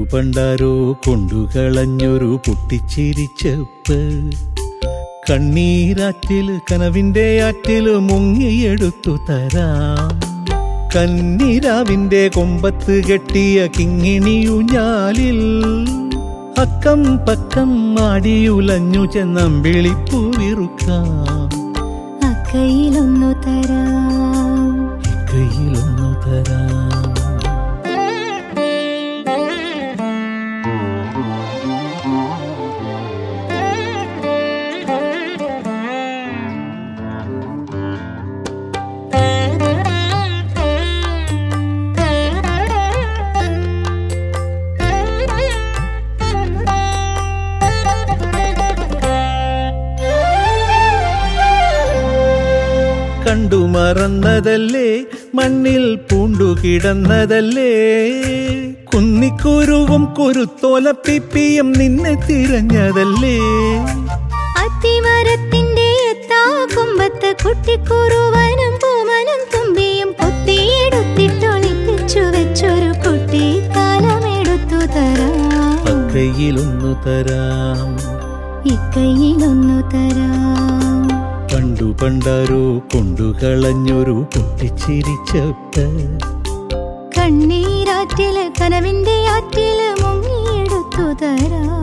പണ്ടാരോ കൊണ്ടുകളഞ്ഞൊരു പൊട്ടിച്ചിരിച്ചപ്പ് കണ്ണീരാറ്റില് കനവിന്റെ ആറ്റില് മുങ്ങിയെടുത്തു തരാം കന്നിരാവിന്റെ കൊമ്പത്ത് കെട്ടിയ കിങ്ങിണിയുഞ്ഞാലിൽ അക്കം പക്കം മാടിയുലഞ്ഞു ചെന്നമ്പിളിപ്പൂ വിറുക്കാം അക്കയിലൊന്നു തരാം കയ്യിലൊന്നു തരാം കണ്ടു മറന്നതല്ലേ മണ്ണിൽ പൂണ്ടുകിടന്നതല്ലേ കുന്നിക്കുരുവും കുരുത്തോലപ്പിപ്പിയും നിന്നെ തിരഞ്ഞതല്ലേ അത്തിമരത്തിന്റെ എത്താ കൊമ്പത്ത് കുട്ടിക്കുറുവനും പൂമനും തുമ്പിയും കൊത്തിയെടുത്തിട്ടൊളിപ്പിച്ചു വെച്ചൊരു കുട്ടി കാലമെടുത്തു തരാം അക്കയിലൊന്നു തരാം ഇക്കൈയിലൊന്നു തരാം പണ്ടു പണ്ടാരോ കൊണ്ടുകളഞ്ഞൊരു പൊട്ടിച്ചിരിച്ചപ്പ് കണ്ണീരാറ്റില് കനവിന്റെ ആറ്റില് മുങ്ങിയെടുത്തു തരാം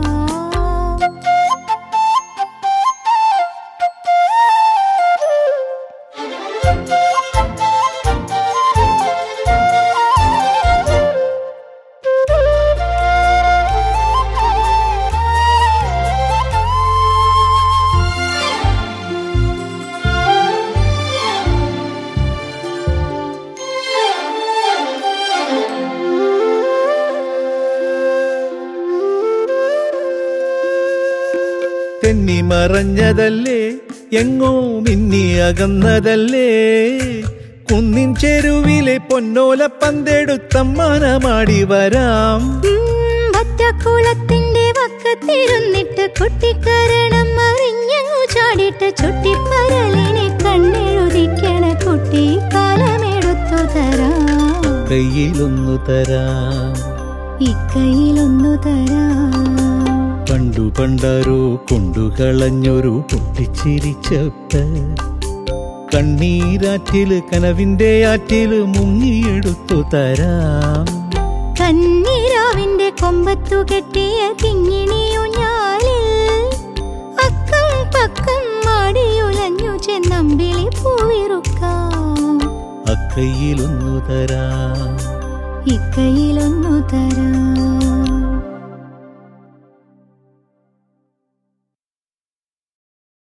തെന്നി മറഞ്ഞതല്ലേ എങ്ങോ മിന്നി അകന്നതല്ലേ കുന്നിൻ ചെരുവിലെ പൊന്നോല പന്തെടുത്തമ്മാനമാടി വരാം ഉം, വറ്റക്കുളത്തിന്റെ വക്കത്തിരുന്നിട്ട് കുട്ടിക്കരണം അറിഞ്ഞങ്ങു ചാടിയിട്ട് ചുട്ടിപ്പരലിനെ കണ്ണെഴുതിക്കണ കുട്ടി കാലമെടുത്തു തരാം കയ്യിലൊന്നു തരാം ഇക്കൈയിലൊന്നു തരാം പണ്ടു പണ്ടാരോ കൊണ്ടുകളഞ്ഞൊരു പൊട്ടിച്ചിരിച്ചപ്പ് കണ്ണീരാറ്റില് കനവിന്റെ ആറ്റില് മുങ്ങിയെടുത്തു തരാം കന്നിരാവിന്റെ കൊമ്പത്തു കെട്ടിയ കിങ്ങിണിയുഞ്ഞാലിൽ അക്കം പക്കം മാടിയുലഞ്ഞു ചെന്നമ്പിളി പൂവിറുക്കാം അക്കയ്യിലൊന്നു തരാം ഇക്കൈയിലൊന്നു തരാം